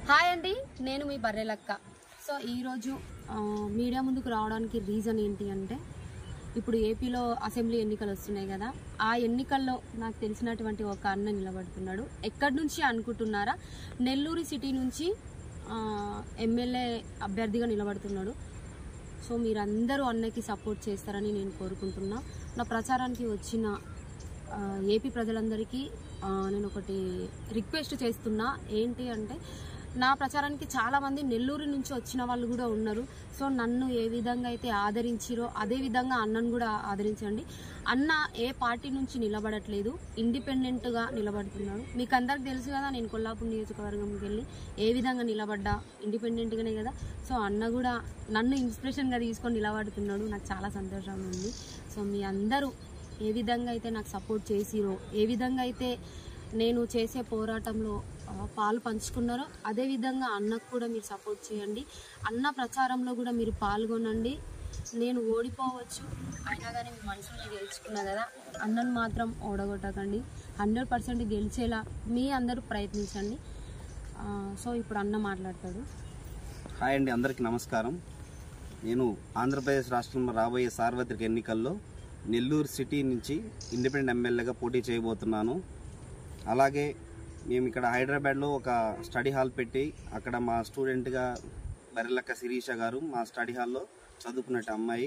hi అండి నేను మీ Barrelakka so ఈరోజు ఆ, మీడియా ముందుకు రావడానికి రీజన్ ఏంటి అంటే ఇప్పుడు ఏపీలో అసెంబ్లీ ఎన్నికలు వస్తున్నాయి కదా ఆ ఎన్నికల్లో నాకు తెలిసినటువంటి ఒక అన్న నిలబడుతున్నాడు ఎక్కడి నుంచి అనుకుంటున్నారా నెల్లూరు సిటీ నుంచి ఆ, ఎమ్మెల్యే అభ్యర్థిగా నిలబడుతున్నాడు సో మీరందరూ అన్నకి సపోర్ట్ చేస్తారని నేను కోరుకుంటున్నా నా ప్రచారానికి వచ్చిన ఆ, ఏపీ ప్రజలందరికీ ఆ, నేను ఒకటి రిక్వెస్ట్ చేస్తున్నా ఏంటి అంటే నా ప్రచారానికి చాలా మంది నెల్లూరు నుంచి వచ్చిన వాళ్ళు కూడా ఉన్నారు సో నన్ను ఏ విధంగా అయితే ఆదరించిరో అదే విధంగా అన్నను కూడా ఆదరించండి అన్న ఏ పార్టీ నుంచి నిలబడట్లేదు ఇండిపెండెంట్గా నిలబడుతున్నాడు మీకు అందరికి తెలుసు కదా నేను కొల్లాపూర్ నియోజకవర్గంకి వెళ్ళి ఏ విధంగా నిలబడ్డా ఇండిపెండెంట్గానే కదా సో అన్న కూడా నన్ను ఇన్స్పిరేషన్గా తీసుకొని నిలబడుతున్నాడు నాకు చాలా సంతోషంగా ఉంది సో మీ అందరూ ఏ విధంగా అయితే నాకు సపోర్ట్ చేసిరో ఏ విధంగా అయితే నేను చేసే పోరాటంలో ఆ, పాలు పంచుకున్నారో అదే విధంగా అన్నకు కూడా మీరు సపోర్ట్ చేయండి అన్న ప్రచారంలో కూడా మీరు పాల్గొనండి నేను ఓడిపోవచ్చు అయినా కానీ మీ మనసులో గెలుచుకున్నా కదా అన్నను మాత్రం ఓడగొట్టకండి హండ్రెడ్ పర్సెంట్ గెలిచేలా మీ అందరూ ప్రయత్నించండి ఆ, సో ఇప్పుడు అన్న మాట్లాడతాడు హాయ్ అండి అందరికీ నమస్కారం నేను ఆంధ్రప్రదేశ్ రాష్ట్రంలో రాబోయే సార్వత్రిక ఎన్నికల్లో నెల్లూరు సిటీ నుంచి ఇండిపెండెంట్ ఎమ్మెల్యేగా పోటీ చేయబోతున్నాను అలాగే మేము ఇక్కడ హైదరాబాద్లో ఒక స్టడీ హాల్ పెట్టి అక్కడ మా స్టూడెంట్గా బరెలక్క శిరీష గారు మా స్టడీ హాల్లో చదువుకున్నట్టు అమ్మాయి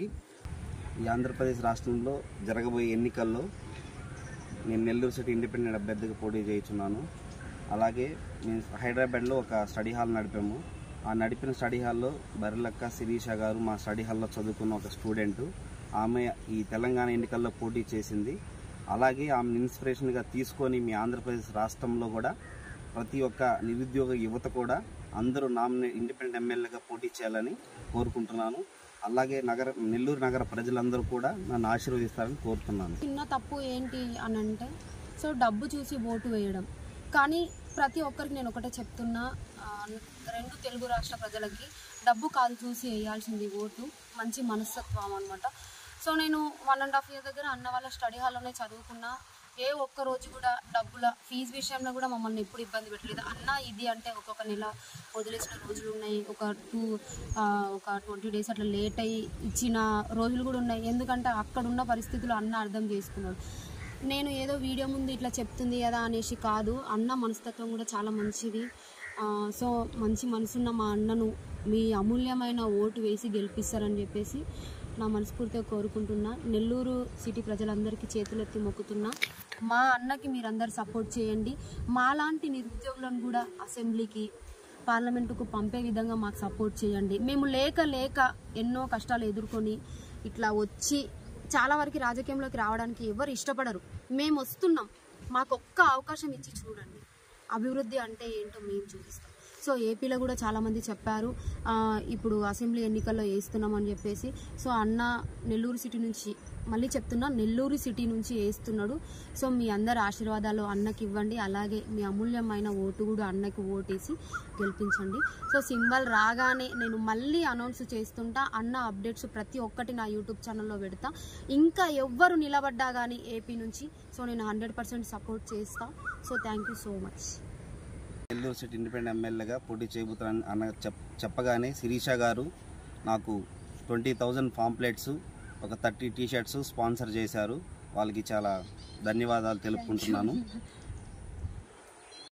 ఈ ఆంధ్రప్రదేశ్ రాష్ట్రంలో జరగబోయే ఎన్నికల్లో నేను నెల్లూరు సిటీ ఇండిపెండెంట్ అభ్యర్థిగా పోటీ చేయుచున్నాను అలాగే మేము హైదరాబాద్లో ఒక స్టడీ హాల్ నడిపాము ఆ నడిపిన స్టడీ హాల్లో బర్రెలక్క శిరీష గారు మా స్టడీ హాల్లో చదువుకున్న ఒక స్టూడెంట్ ఆమె ఈ తెలంగాణ ఎన్నికల్లో పోటీ చేసింది అలాగే ఆమెను ఇన్స్పిరేషన్గా తీసుకొని మీ ఆంధ్రప్రదేశ్ రాష్ట్రంలో కూడా ప్రతి ఒక్క నిరుద్యోగ యువత కూడా అందరూ నామినే ఇండిపెండెంట్ ఎమ్మెల్యేగా పోటీ చేయాలని కోరుకుంటున్నాను అలాగే నగర నెల్లూరు నగర ప్రజలందరూ కూడా నన్ను ఆశీర్వదిస్తారని కోరుతున్నాను చిన్న తప్పు ఏంటి అని అంటే సో డబ్బు చూసి ఓటు వేయడం కానీ ప్రతి ఒక్కరికి నేను ఒకటే చెప్తున్నా ఆ, రెండు తెలుగు రాష్ట్ర ప్రజలకి డబ్బు కాదు చూసి వేయాల్సింది ఓటు మంచి మనస్తత్వం అనమాట సో నేను వన్ అండ్ హాఫ్ ఇయర్ దగ్గర అన్న వాళ్ళ స్టడీ హాల్లోనే చదువుకున్నా ఏ ఒక్క రోజు కూడా డబ్బుల ఫీజు విషయంలో కూడా మమ్మల్ని ఎప్పుడు ఇబ్బంది పెట్టలేదు అన్న ఇది అంటే ఒక్కొక్క నెల వదిలేసిన రోజులు ఉన్నాయి ఒక టూ ఒక ట్వంటీ డేస్ అట్లా లేట్ అయ్యి ఇచ్చిన రోజులు కూడా ఉన్నాయి ఎందుకంటే అక్కడ ఉన్న పరిస్థితులు అన్న అర్థం చేసుకున్నాడు నేను ఏదో వీడియో ముందు ఇట్లా చెప్తుంది కదా అనేసి కాదు అన్న మనస్తత్వం కూడా చాలా మంచిది ఆ, సో మంచి మనసున్న మా అన్నను మీ అమూల్యమైన ఓటు వేసి గెలిపిస్తారని చెప్పేసి నా మనస్ఫూర్తిగా కోరుకుంటున్నా నెల్లూరు సిటీ ప్రజలందరికీ చేతులెత్తి మొక్కుతున్నా మా అన్నకి మీరందరూ సపోర్ట్ చేయండి మాలాంటి నిరుద్యోగులను కూడా అసెంబ్లీకి పార్లమెంటుకు పంపే విధంగా మాకు సపోర్ట్ చేయండి మేము లేక లేక ఎన్నో కష్టాలు ఎదుర్కొని ఇట్లా వచ్చి చాలా వరకు రాజకీయంలోకి రావడానికి ఎవరు ఇష్టపడరు మేము వస్తున్నాం మాకు ఒక్క అవకాశం ఇచ్చి చూడండి అభివృద్ధి అంటే ఏంటో మేము చూపిస్తాం సో ఏపీలో కూడా చాలామంది చెప్పారు ఆ, ఇప్పుడు అసెంబ్లీ ఎన్నికల్లో వేస్తున్నామని చెప్పేసి సో అన్న నెల్లూరు సిటీ నుంచి మళ్ళీ చెప్తున్నా నెల్లూరు సిటీ నుంచి వేస్తున్నాడు సో మీ అందరి ఆశీర్వాదాలు అన్నకి ఇవ్వండి అలాగే మీ అమూల్యమైన ఓటు కూడా అన్నకి ఓటేసి గెలిపించండి సో సింబల్ రాగానే నేను మళ్ళీ అనౌన్స్ చేస్తుంటా అన్న అప్డేట్స్ ప్రతి ఒక్కటి నా యూట్యూబ్ ఛానల్లో పెడతా ఇంకా ఎవ్వరు నిలబడ్డా కానీ ఏపీ నుంచి సో నేను హండ్రెడ్ పర్సెంట్ సపోర్ట్ చేస్తా so thank you so much Nellore city independent ఎమ్మెల్యేగా పోటీ చేయబోతున్నాను అన్న చెప్ చెప్పగానే శిరీష గారు నాకు ట్వంటీ థౌజండ్ పాంప్లెట్స్ ఒక థర్టీ టీ షర్ట్స్ స్పాన్సర్ చేశారు వాళ్ళకి చాలా ధన్యవాదాలు తెలుపుకుంటున్నాను